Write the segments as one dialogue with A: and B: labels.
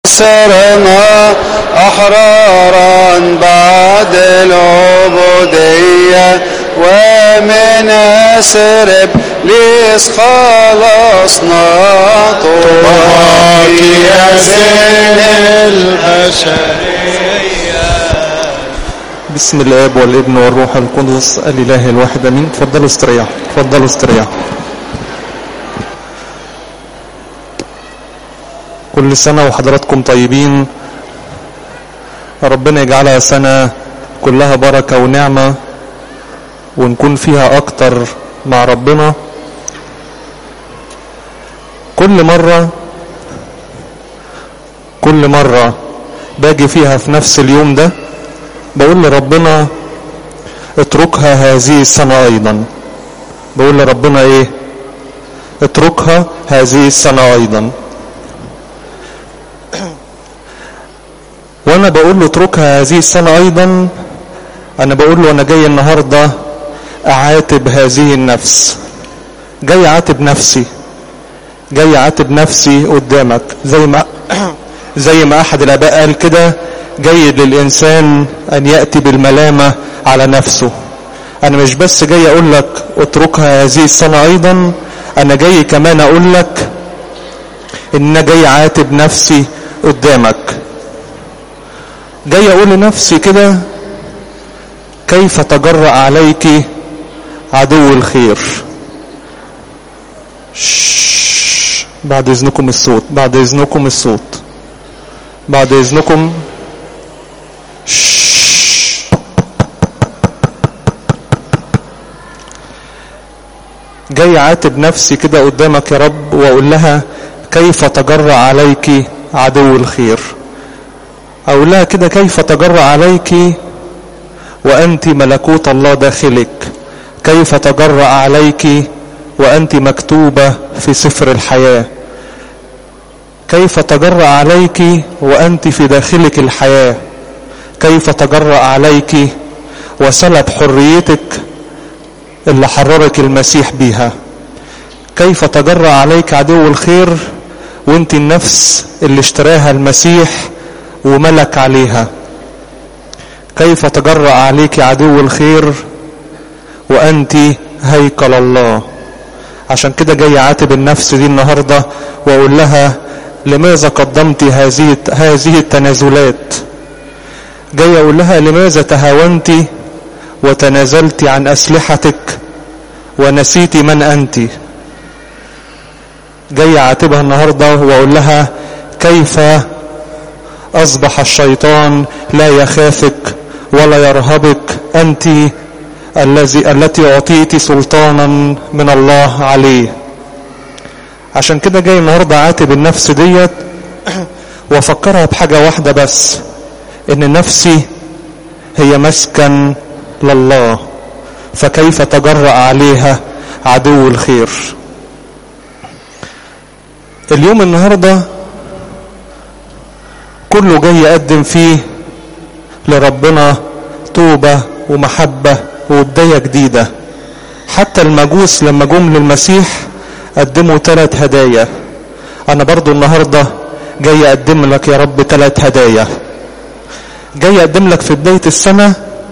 A: صرنا أحرارا بعد العبودية ومن أسر إبليس خلصنا طوباك يا زين البشرية
B: بسم الاب والابن والروح القدس الاله الواحد امين تفضلوا استريحوا تفضلوا استريحوا كل سنه وحضراتكم طيبين ربنا يجعلها سنه كلها بركه ونعمه ونكون فيها اكتر مع ربنا كل مره كل مره باجي فيها في نفس اليوم ده بقول لربنا اتركها هذه السنة أيضا بقول لربنا ايه اتركها هذه السنة أيضا وانا بقول له اتركها هذه السنة أيضا انا بقول له انا جاي النهاردة اعاتب هذه النفس جاي اعاتب نفسي جاي اعاتب نفسي قدامك زي ما زي ما احد الاباء قال كده جيد للإنسان أن يأتي بالملامة على نفسه أنا مش بس جاي أقول لك اتركها هذه السنة أيضا أنا جاي كمان أقول لك إن أنا جاي عاتب نفسي قدامك جاي أقول لنفسي كده كيف تجرأ عليك عدو الخير شش. بعد إذنكم الصوت بعد إذنكم الصوت بعد إذنكم جاي عاتب نفسي كده قدامك يا رب واقول لها كيف تجرأ عليك عدو الخير اقول لها كده كيف تجرأ عليك وانت ملكوت الله داخلك كيف تجرأ عليك وانت مكتوبة في سفر الحياة كيف تجرأ عليك وانت في داخلك الحياة كيف تجرأ عليك وسلب حريتك اللي حررك المسيح بيها كيف تجرأ عليك عدو الخير وانت النفس اللي اشتراها المسيح وملك عليها كيف تجرأ عليك عدو الخير وانت هيكل الله عشان كده جاي عاتب النفس دي النهاردة واقول لها لماذا قدمت هذه هذه التنازلات جاي اقول لها لماذا تهاونت وتنازلت عن اسلحتك ونسيت من انت جاي اعاتبها النهارده واقول لها كيف اصبح الشيطان لا يخافك ولا يرهبك انت الذي التي اعطيت سلطانا من الله عليه عشان كده جاي النهارده اعاتب النفس ديت وافكرها بحاجه واحده بس ان نفسي هي مسكن لله فكيف تجرأ عليها عدو الخير اليوم النهاردة كله جاي يقدم فيه لربنا توبة ومحبة وودية جديدة حتى المجوس لما جم للمسيح قدموا ثلاث هدايا انا برضو النهاردة جاي اقدم لك يا رب ثلاث هدايا جاي اقدم لك في بداية السنة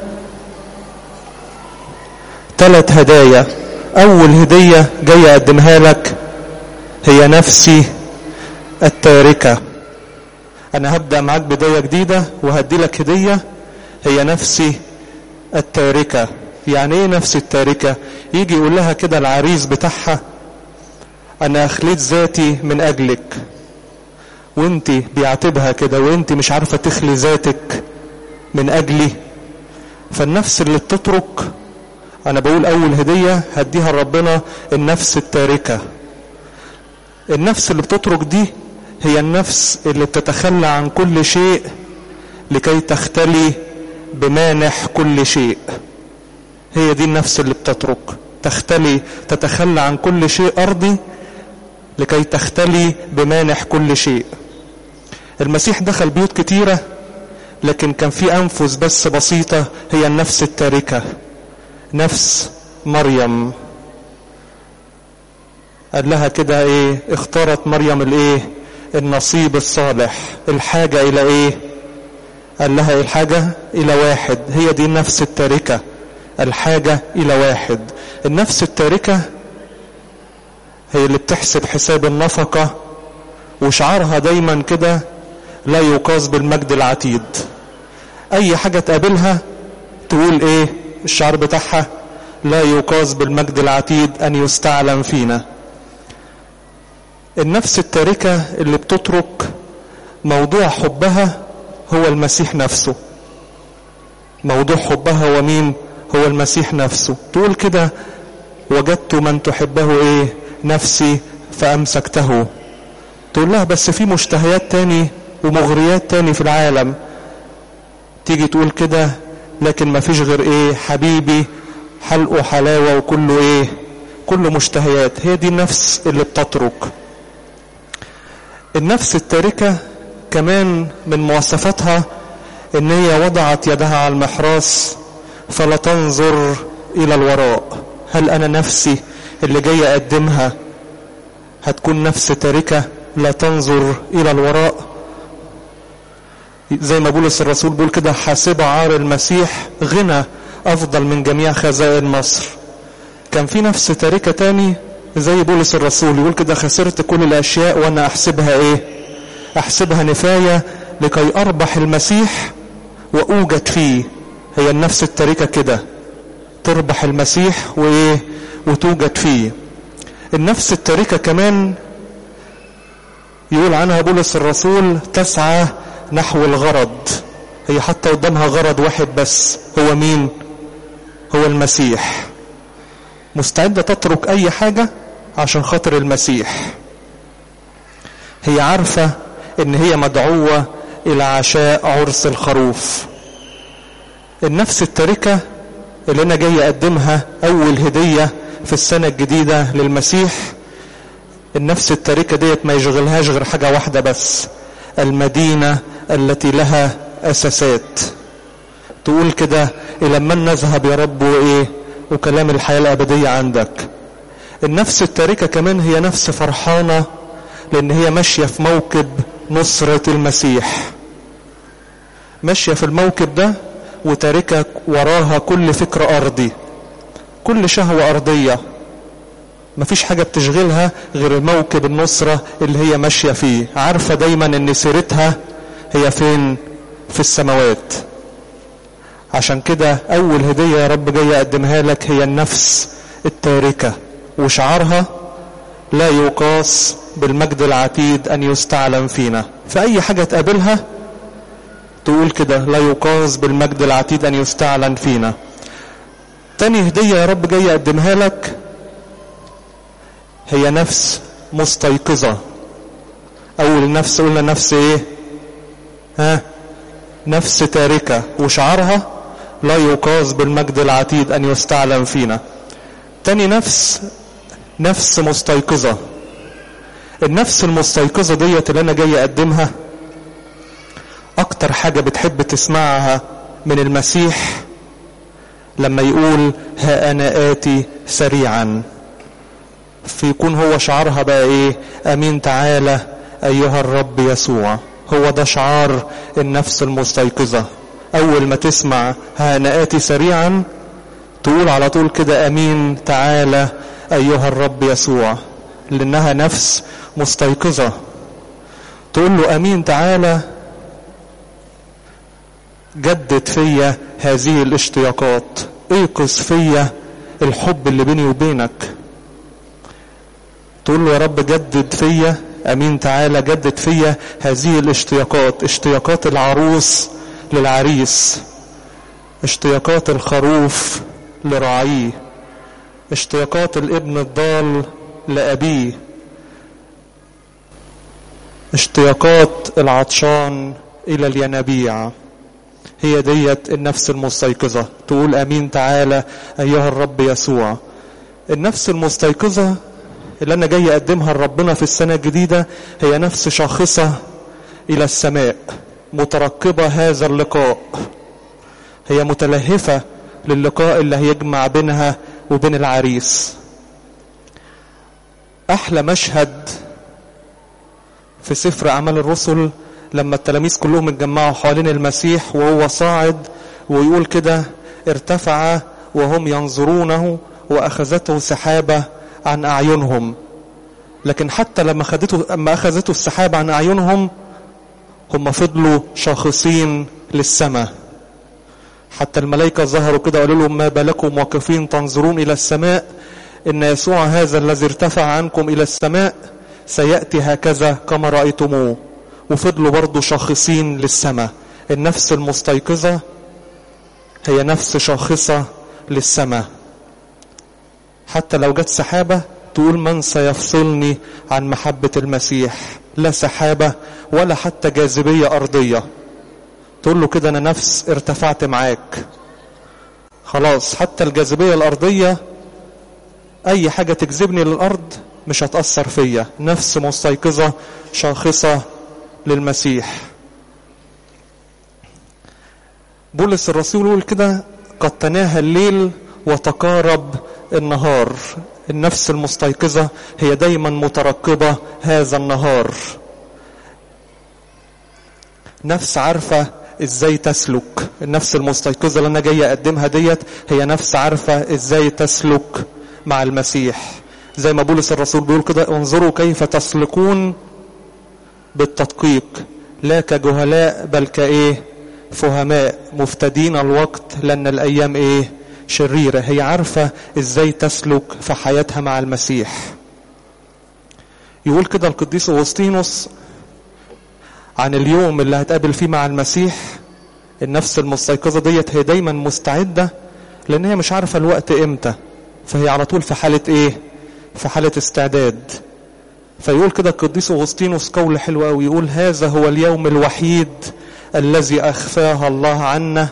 B: ثلاث هدايا اول هدية جاي اقدمها لك هي نفسي التاركة انا هبدأ معاك بداية جديدة وهدي لك هدية هي نفسي التاركة يعني ايه نفسي التاركة يجي يقول لها كده العريس بتاعها انا اخليت ذاتي من اجلك وانت بيعاتبها كده وانت مش عارفة تخلي ذاتك من اجلي فالنفس اللي بتترك انا بقول اول هدية هديها لربنا النفس التاركة النفس اللي بتترك دي هي النفس اللي بتتخلى عن كل شيء لكي تختلي بمانح كل شيء هي دي النفس اللي بتترك تختلي تتخلى عن كل شيء ارضي لكي تختلي بمانح كل شيء المسيح دخل بيوت كتيرة لكن كان في انفس بس بسيطة هي النفس التاركة نفس مريم قال لها كده ايه اختارت مريم الايه النصيب الصالح الحاجة الى ايه قال لها الحاجة الى واحد هي دي النفس التاركة الحاجة الى واحد النفس التاركة هي اللي بتحسب حساب النفقة وشعارها دايما كده لا يقاس بالمجد العتيد اي حاجة تقابلها تقول ايه الشعار بتاعها لا يقاس بالمجد العتيد ان يستعلم فينا النفس التاركة اللي بتترك موضوع حبها هو المسيح نفسه موضوع حبها هو مين هو المسيح نفسه تقول كده وجدت من تحبه ايه نفسي فامسكته تقول لها بس في مشتهيات تاني ومغريات تاني في العالم تيجي تقول كده لكن ما فيش غير ايه حبيبي حلقه حلاوة وكله ايه كله مشتهيات هي دي النفس اللي بتترك النفس التاركة كمان من مواصفاتها ان هي وضعت يدها على المحراس فلا تنظر الى الوراء هل انا نفسي اللي جاي اقدمها هتكون نفس تاركة لا تنظر الى الوراء زي ما بولس الرسول بيقول كده حاسب عار المسيح غنى افضل من جميع خزائن مصر كان في نفس تاركة تاني زي بولس الرسول يقول كده خسرت كل الاشياء وانا احسبها ايه احسبها نفاية لكي اربح المسيح واوجد فيه هي النفس التاركة كده تربح المسيح وايه وتوجد فيه النفس التاركة كمان يقول عنها بولس الرسول تسعى نحو الغرض هي حتى قدامها غرض واحد بس هو مين هو المسيح مستعدة تترك اي حاجة عشان خاطر المسيح هي عارفة ان هي مدعوة الى عشاء عرس الخروف النفس التاركة اللي انا جاي اقدمها اول هدية في السنة الجديدة للمسيح النفس التاركة ديت ما يشغلهاش غير حاجة واحدة بس المدينة التي لها اساسات تقول كده الى من نذهب يا رب وايه وكلام الحياة الابدية عندك النفس التاركة كمان هي نفس فرحانة لان هي ماشية في موكب نصرة المسيح ماشية في الموكب ده وتاركة وراها كل فكر ارضي كل شهوة ارضية مفيش حاجة بتشغلها غير موكب النصرة اللي هي ماشية فيه عارفة دايما ان سيرتها هي فين في السماوات عشان كده اول هدية يا رب جاي اقدمها لك هي النفس التاركة وشعارها لا يقاس بالمجد العتيد ان يستعلم فينا فاي حاجة تقابلها تقول كده لا يقاس بالمجد العتيد ان يستعلن فينا تاني هدية يا رب جاي اقدمها لك هي نفس مستيقظة اول نفس قلنا نفس ايه ها نفس تاركة وشعارها لا يقاس بالمجد العتيد ان يستعلم فينا تاني نفس نفس مستيقظة النفس المستيقظة ديت اللي انا جاي اقدمها اكتر حاجة بتحب تسمعها من المسيح لما يقول ها انا اتي سريعا فيكون هو شعارها بقى ايه امين تعالى ايها الرب يسوع هو ده شعار النفس المستيقظة اول ما تسمع ها انا اتي سريعا تقول على طول كده امين تعالى ايها الرب يسوع لانها نفس مستيقظة تقول له امين تعالى جدد فيا هذه الاشتياقات ايقظ فيا الحب اللي بيني وبينك تقول له يا رب جدد فيا امين تعالى جدد فيا هذه الاشتياقات اشتياقات العروس للعريس اشتياقات الخروف لراعيه اشتياقات الابن الضال لأبيه اشتياقات العطشان إلى الينابيع هي ديت النفس المستيقظة تقول أمين تعالى أيها الرب يسوع النفس المستيقظة اللي أنا جاي أقدمها لربنا في السنة الجديدة هي نفس شاخصة إلى السماء مترقبة هذا اللقاء هي متلهفة للقاء اللي هيجمع بينها وبين العريس احلى مشهد في سفر أعمال الرسل لما التلاميذ كلهم اتجمعوا حوالين المسيح وهو صاعد ويقول كده ارتفع وهم ينظرونه وأخذته سحابة عن أعينهم لكن حتى لما أخذته, لما أخذته السحابة عن أعينهم هم فضلوا شاخصين للسماء حتى الملائكة ظهروا كده وقالوا لهم ما بالكم واقفين تنظرون إلى السماء إن يسوع هذا الذي ارتفع عنكم إلى السماء سيأتي هكذا كما رأيتموه وفضلوا برضو شاخصين للسماء النفس المستيقظة هي نفس شاخصة للسماء حتى لو جت سحابة تقول من سيفصلني عن محبة المسيح لا سحابة ولا حتى جاذبية أرضية تقول له كده أنا نفس ارتفعت معاك خلاص حتى الجاذبية الأرضية أي حاجة تجذبني للأرض مش هتأثر فيا نفس مستيقظة شاخصة للمسيح بولس الرسول يقول كده قد تناهى الليل وتقارب النهار النفس المستيقظة هي دايما مترقبة هذا النهار نفس عارفة ازاي تسلك النفس المستيقظة اللي انا جاي اقدمها ديت هي نفس عارفة ازاي تسلك مع المسيح زي ما بولس الرسول بيقول كده انظروا كيف تسلكون بالتدقيق لا كجهلاء بل كايه فهماء مفتدين الوقت لان الايام ايه شريرة هي عارفة ازاي تسلك في حياتها مع المسيح يقول كده القديس أغسطينوس عن اليوم اللي هتقابل فيه مع المسيح النفس المستيقظة ديت هي دايما مستعدة لان هي مش عارفة الوقت امتى فهي على طول في حالة ايه في حالة استعداد فيقول كده القديس أغسطينوس قول حلو قوي يقول هذا هو اليوم الوحيد الذي أخفاه الله عنا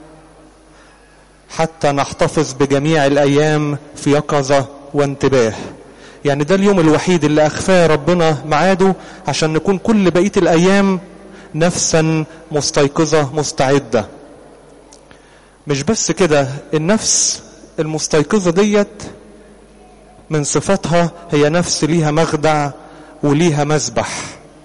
B: حتى نحتفظ بجميع الأيام في يقظة وانتباه يعني ده اليوم الوحيد اللي أخفاه ربنا معاده عشان نكون كل بقية الأيام نفسا مستيقظة مستعدة مش بس كده النفس المستيقظة ديت من صفاتها هي نفس ليها مخدع وليها مذبح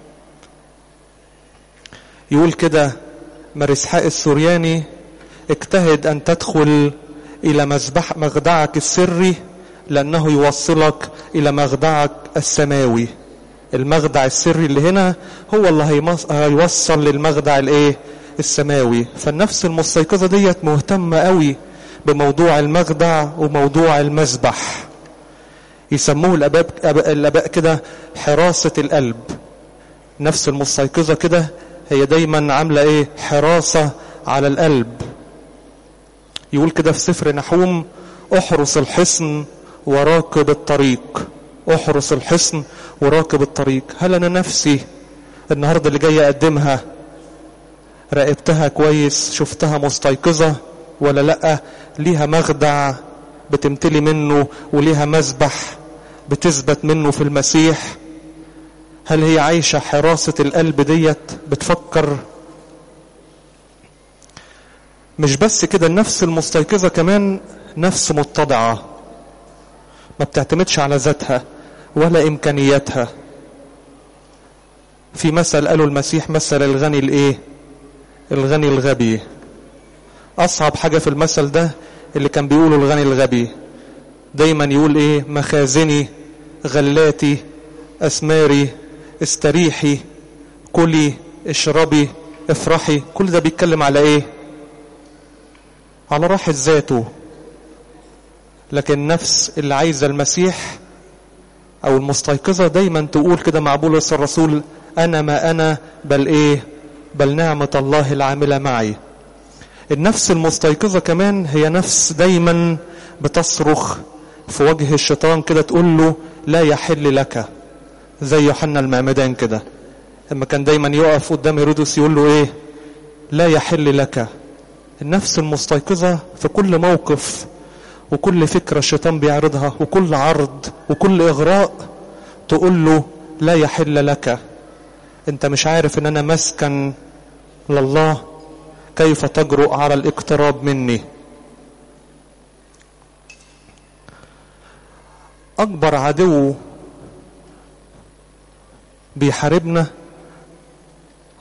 B: يقول كده مرسحاء السورياني اجتهد أن تدخل إلى مذبح مخدعك السري لأنه يوصلك إلى مخدعك السماوي المخدع السري اللي هنا هو اللي هيوصل للمخدع الايه السماوي فالنفس المستيقظة ديت مهتمة قوي بموضوع المخدع وموضوع المذبح يسموه الاباء الاباء كده حراسة القلب نفس المستيقظة كده هي دايما عاملة ايه حراسة على القلب يقول كده في سفر نحوم احرس الحصن وراقب الطريق احرس الحصن وراقب الطريق هل انا نفسي النهاردة اللي جاي اقدمها راقبتها كويس شفتها مستيقظة ولا لا ليها مخدع بتمتلي منه وليها مذبح بتثبت منه في المسيح هل هي عايشة حراسة القلب ديت بتفكر مش بس كده النفس المستيقظة كمان نفس متضعة ما بتعتمدش على ذاتها ولا إمكانياتها في مثل قالوا المسيح مثل الغني الايه الغني الغبي أصعب حاجة في المثل ده اللي كان بيقوله الغني الغبي دايما يقول ايه مخازني غلاتي أسماري استريحي كلي اشربي افرحي كل ده بيتكلم على ايه على راحة ذاته لكن النفس اللي عايزة المسيح او المستيقظة دايما تقول كده مع بولس الرسول انا ما انا بل ايه بل نعمة الله العاملة معي النفس المستيقظة كمان هي نفس دايما بتصرخ في وجه الشيطان كده تقول له لا يحل لك زي يوحنا المعمدان كده لما كان دايما يقف قدام هيرودس يقول له ايه لا يحل لك النفس المستيقظة في كل موقف وكل فكرة الشيطان بيعرضها وكل عرض وكل إغراء تقول له لا يحل لك انت مش عارف ان انا مسكن لله كيف تجرؤ على الاقتراب مني اكبر عدو بيحاربنا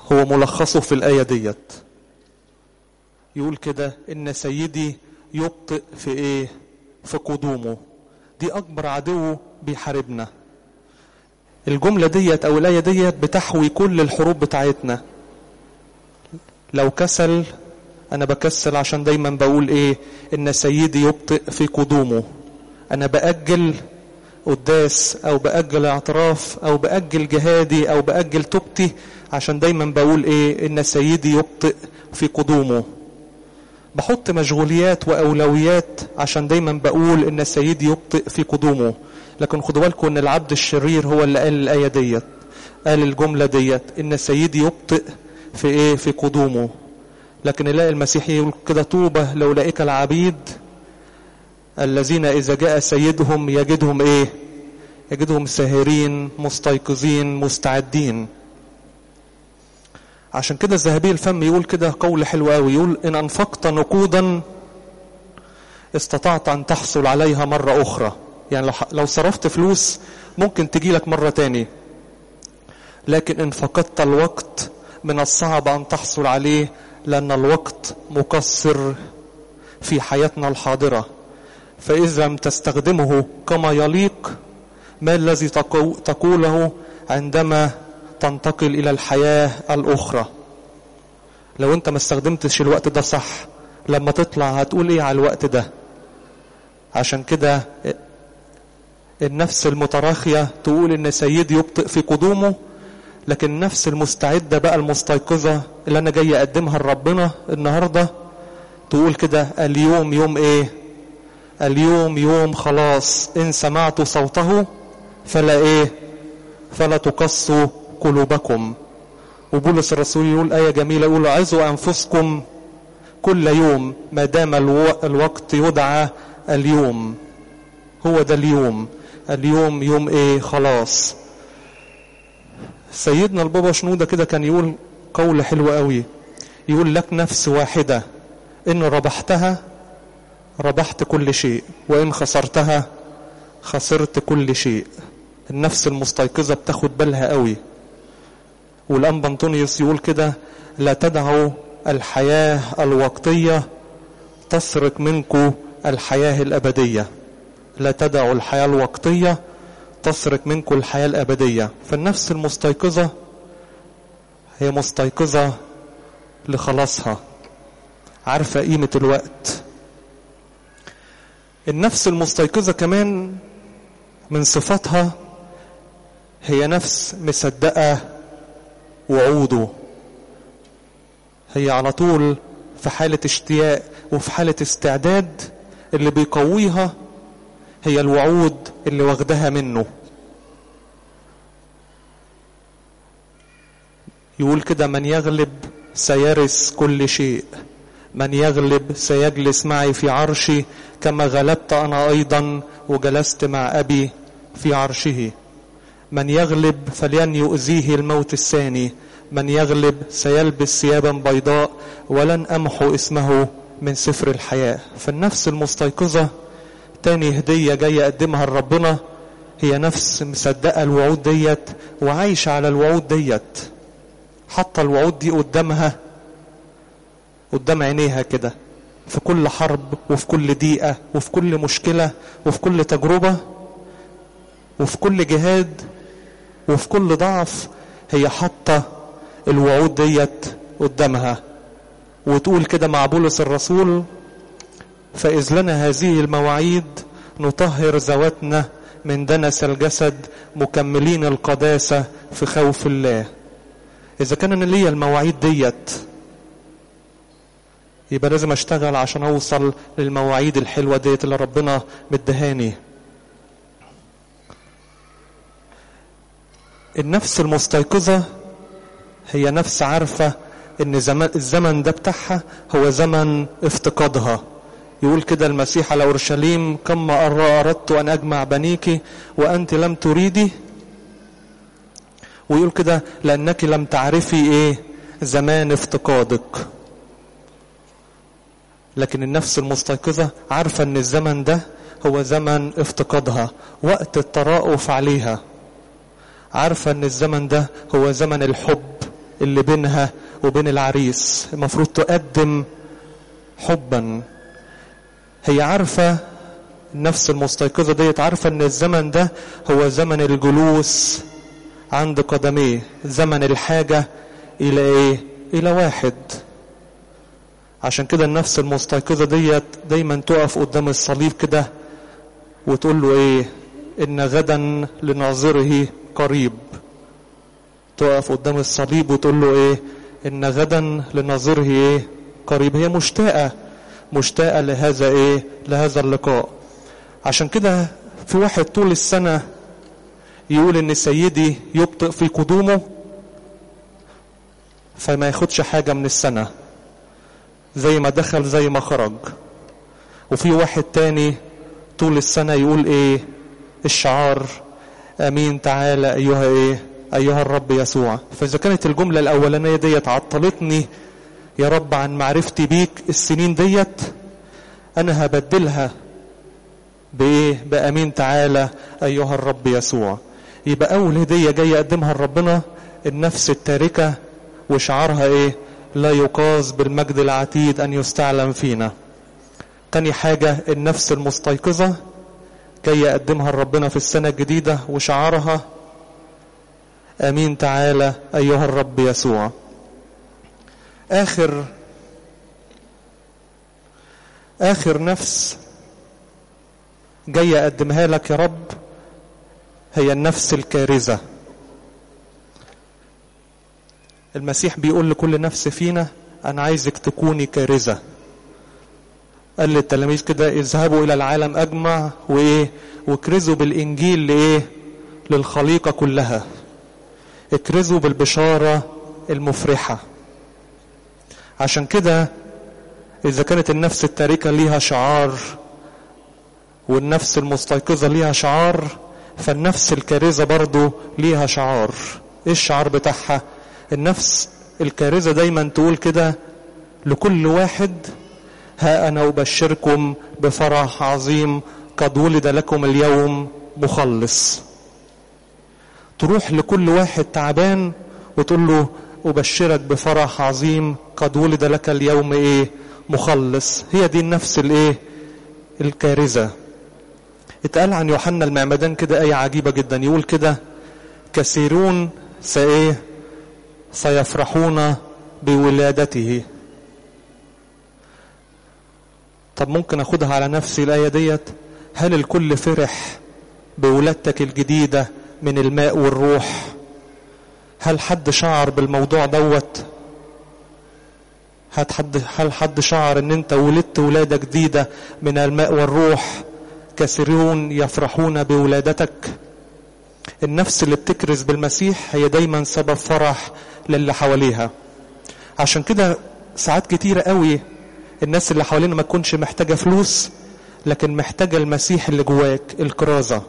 B: هو ملخصه في الآية ديت يقول كده إن سيدي يبطئ في إيه في قدومه دي أكبر عدو بيحاربنا الجملة ديت أو الآية ديت بتحوي كل الحروب بتاعتنا لو كسل أنا بكسل عشان دايما بقول إيه إن سيدي يبطئ في قدومه أنا بأجل قداس أو بأجل اعتراف أو بأجل جهادي أو بأجل توبتي عشان دايما بقول إيه إن سيدي يبطئ في قدومه بحط مشغوليات وأولويات عشان دايما بقول إن سيدي يبطئ في قدومه لكن خدوا بالكم إن العبد الشرير هو اللي قال الآية ديت قال الجملة ديت إن سيدي يبطئ في إيه في قدومه لكن يلاقي المسيح يقول كده طوبى لأولئك العبيد الذين إذا جاء سيدهم يجدهم إيه يجدهم ساهرين مستيقظين مستعدين عشان كده الذهبي الفم يقول كده قول حلو قوي يقول إن أنفقت نقودا استطعت أن تحصل عليها مرة أخرى يعني لو, لو صرفت فلوس ممكن تجي لك مرة تاني لكن إن فقدت الوقت من الصعب أن تحصل عليه لأن الوقت مقصر في حياتنا الحاضرة فإذا لم تستخدمه كما يليق ما الذي تقوله عندما تنتقل إلى الحياة الأخرى لو أنت ما استخدمتش الوقت ده صح لما تطلع هتقول إيه على الوقت ده عشان كده النفس المتراخية تقول إن سيدي يبطئ في قدومه لكن النفس المستعدة بقى المستيقظة اللي أنا جاي أقدمها لربنا النهاردة تقول كده اليوم يوم إيه اليوم يوم خلاص إن سمعت صوته فلا إيه فلا تقصوا قلوبكم وبولس الرسول يقول آية جميلة يقول عزوا أنفسكم كل يوم ما دام الوقت يدعى اليوم هو ده اليوم اليوم يوم ايه خلاص سيدنا البابا شنودة كده كان يقول قول حلو قوي يقول لك نفس واحدة إن ربحتها ربحت كل شيء وإن خسرتها خسرت كل شيء النفس المستيقظة بتاخد بالها قوي والأنبا أنطونيوس يقول كده لا تدعوا الحياة الوقتية تسرق منكم الحياة الأبدية لا تدعوا الحياة الوقتية تسرق منكم الحياة الأبدية فالنفس المستيقظة هي مستيقظة لخلاصها عارفة قيمة الوقت النفس المستيقظة كمان من صفاتها هي نفس مصدقة وعوده هي على طول في حالة اشتياق وفي حالة استعداد اللي بيقويها هي الوعود اللي واخدها منه يقول كده من يغلب سيرث كل شيء من يغلب سيجلس معي في عرشي كما غلبت أنا أيضا وجلست مع أبي في عرشه من يغلب فلين يؤذيه الموت الثاني من يغلب سيلبس ثيابا بيضاء ولن أمحو اسمه من سفر الحياة فالنفس المستيقظة تاني هدية جاية أقدمها لربنا هي نفس مصدقة الوعود ديت وعايشة على الوعود ديت حاطة الوعود دي قدامها قدام عينيها كده في كل حرب وفي كل ضيقة وفي كل مشكلة وفي كل تجربة وفي كل جهاد وفي كل ضعف هي حاطة الوعود ديت قدامها وتقول كده مع بولس الرسول فإذ لنا هذه المواعيد نطهر ذواتنا من دنس الجسد مكملين القداسة في خوف الله إذا كان أنا ليا المواعيد ديت يبقى لازم أشتغل عشان أوصل للمواعيد الحلوة ديت اللي ربنا مدهاني النفس المستيقظة هي نفس عارفة ان زمان الزمن ده بتاعها هو زمن افتقادها يقول كده المسيح على اورشليم كما اردت ان اجمع بنيك وانت لم تريدي ويقول كده لانك لم تعرفي ايه زمان افتقادك لكن النفس المستيقظة عارفة ان الزمن ده هو زمن افتقادها وقت الترأف عليها عارفة ان الزمن ده هو زمن الحب اللي بينها وبين العريس المفروض تقدم حبا هي عارفة النفس المستيقظة ديت عارفة ان الزمن ده هو زمن الجلوس عند قدميه زمن الحاجة الى ايه الى واحد عشان كده النفس المستيقظة ديت دايما تقف قدام الصليب كده وتقول له ايه ان غدا لناظره قريب تقف قدام الصليب وتقول له ايه ان غدا لناظره ايه قريب هي مشتاقة مشتاقة لهذا ايه لهذا اللقاء عشان كده في واحد طول السنة يقول ان سيدي يبطئ في قدومه فما ياخدش حاجة من السنة زي ما دخل زي ما خرج وفي واحد تاني طول السنة يقول ايه الشعار امين تعالى ايها ايه ايها الرب يسوع فاذا كانت الجملة الاولانية ديت عطلتني يا رب عن معرفتي بيك السنين ديت انا هبدلها بايه بامين تعالى ايها الرب يسوع يبقى اول هدية جاي اقدمها لربنا النفس التاركة وشعارها ايه لا يقاس بالمجد العتيد ان يستعلم فينا تاني حاجة النفس المستيقظة جاي اقدمها لربنا في السنة الجديدة وشعارها امين تعالى ايها الرب يسوع اخر اخر نفس جاي اقدمها لك يا رب هي النفس الكارزة المسيح بيقول لكل نفس فينا انا عايزك تكوني كارزة قال للتلاميذ كده اذهبوا الى العالم اجمع وايه واكرزوا بالانجيل لايه للخليقة كلها اكرزوا بالبشارة المفرحة عشان كده اذا كانت النفس التاركة ليها شعار والنفس المستيقظة ليها شعار فالنفس الكارزة برضو ليها شعار ايه الشعار بتاعها النفس الكارزة دايما تقول كده لكل واحد ها أنا أبشركم بفرح عظيم قد ولد لكم اليوم مخلص تروح لكل واحد تعبان وتقول له أبشرك بفرح عظيم قد ولد لك اليوم إيه مخلص هي دي النفس الإيه الكارزة اتقال عن يوحنا المعمدان كده آية عجيبة جدا يقول كده كثيرون سإيه سيفرحون بولادته طب ممكن اخدها على نفسي الآية ديت هل الكل فرح بولادتك الجديدة من الماء والروح هل حد شعر بالموضوع دوت هل حد, هل حد شعر ان انت ولدت ولادة جديدة من الماء والروح كثيرون يفرحون بولادتك النفس اللي بتكرز بالمسيح هي دايما سبب فرح للي حواليها عشان كده ساعات كتيرة قوي الناس اللي حوالينا ما تكونش محتاجة فلوس لكن محتاجة المسيح اللي جواك الكرازة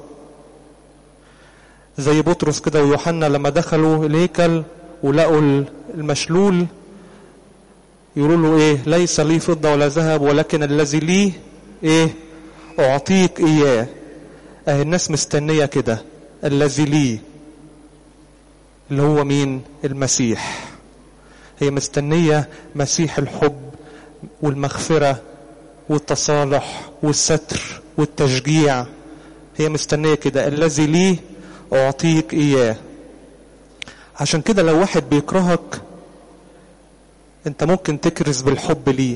B: زي بطرس كده ويوحنا لما دخلوا الهيكل ولقوا المشلول يقولوا له ايه ليس لي فضة ولا ذهب ولكن الذي لي ايه اعطيك اياه اه الناس مستنية كده الذي لي اللي هو مين المسيح هي مستنية مسيح الحب والمغفرة والتصالح والستر والتشجيع هي مستنية كده الذي لي أعطيك إياه عشان كده لو واحد بيكرهك انت ممكن تكرز بالحب ليه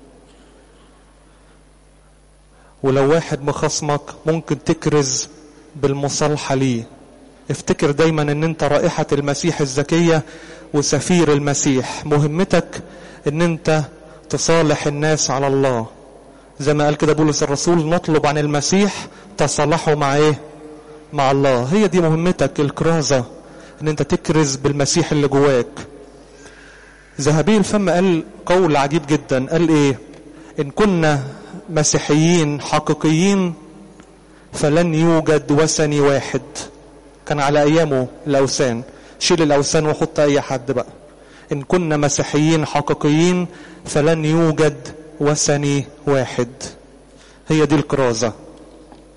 B: ولو واحد مخصمك ممكن تكرز بالمصالحة ليه افتكر دايما ان انت رائحة المسيح الزكية وسفير المسيح مهمتك ان انت تصالح الناس على الله زي ما قال كده بولس الرسول نطلب عن المسيح تصالحوا مع ايه مع الله هي دي مهمتك الكرازة ان انت تكرز بالمسيح اللي جواك ذهبي الفم قال قول عجيب جدا قال ايه ان كنا مسيحيين حقيقيين فلن يوجد وثني واحد كان على ايامه الاوثان شيل الاوثان وحط اي حد بقى ان كنا مسيحيين حقيقيين فلن يوجد وثني واحد هي دي الكرازة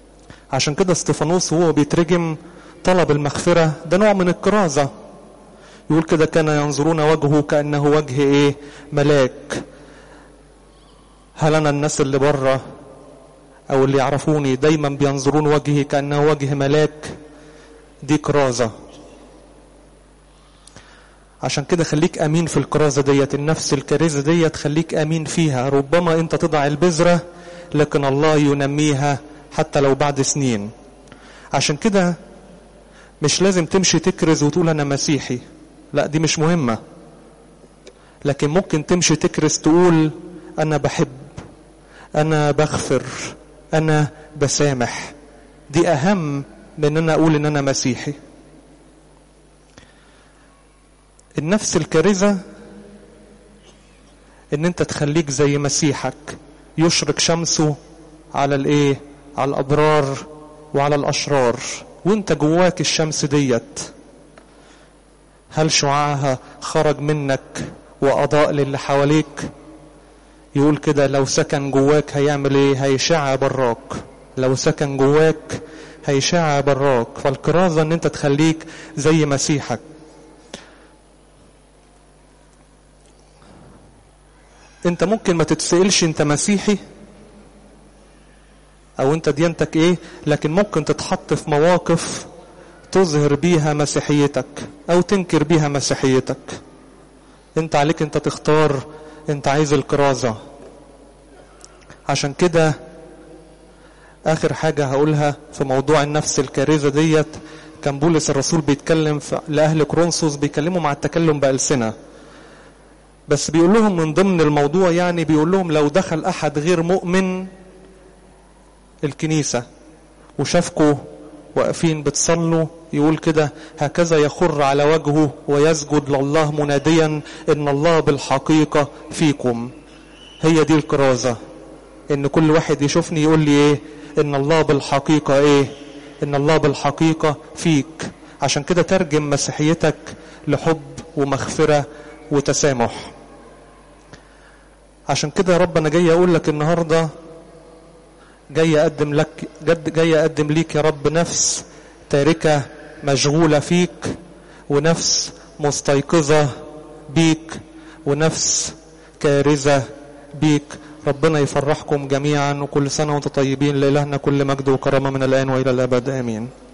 B: عشان كده استفانوس وهو بيترجم طلب المغفرة ده نوع من الكرازة يقول كده كان ينظرون وجهه كأنه وجه ايه ملاك هل انا الناس اللي بره او اللي يعرفوني دايما بينظرون وجهي كأنه وجه ملاك دي كرازة عشان كده خليك امين في الكرازة ديت النفس الكريزة ديت خليك امين فيها ربما انت تضع البذرة لكن الله ينميها حتى لو بعد سنين عشان كده مش لازم تمشي تكرز وتقول انا مسيحي لا دي مش مهمة لكن ممكن تمشي تكرز تقول انا بحب انا بغفر انا بسامح دي اهم من ان انا اقول ان انا مسيحي النفس الكارثة ان انت تخليك زي مسيحك يشرق شمسه على الايه على الابرار وعلى الاشرار وانت جواك الشمس ديت هل شعاعها خرج منك واضاء للي حواليك يقول كده لو سكن جواك هيعمل ايه هيشع براك لو سكن جواك هيشع براك فالكرازة ان انت تخليك زي مسيحك انت ممكن ما تتسألش انت مسيحي او انت ديانتك ايه لكن ممكن تتحط في مواقف تظهر بيها مسيحيتك او تنكر بيها مسيحيتك انت عليك انت تختار انت عايز الكرازة عشان كده اخر حاجة هقولها في موضوع النفس الكارثة ديت كان بولس الرسول بيتكلم في لأهل كرونسوس بيكلموا مع التكلم بألسنة بس بيقول لهم من ضمن الموضوع يعني بيقول لهم لو دخل أحد غير مؤمن الكنيسة وشافكوا واقفين بتصلوا يقول كده هكذا يخر على وجهه ويسجد لله مناديا ان الله بالحقيقة فيكم هي دي الكرازة ان كل واحد يشوفني يقول لي ايه ان الله بالحقيقة ايه ان الله بالحقيقة فيك عشان كده ترجم مسيحيتك لحب ومغفرة وتسامح عشان كده يا رب انا جاي اقول لك النهارده جاي اقدم لك جد جاي اقدم ليك يا رب نفس تاركه مشغوله فيك ونفس مستيقظه بيك ونفس كارزه بيك ربنا يفرحكم جميعا وكل سنه وانتم طيبين لالهنا كل مجد وكرامه من الان والى الابد امين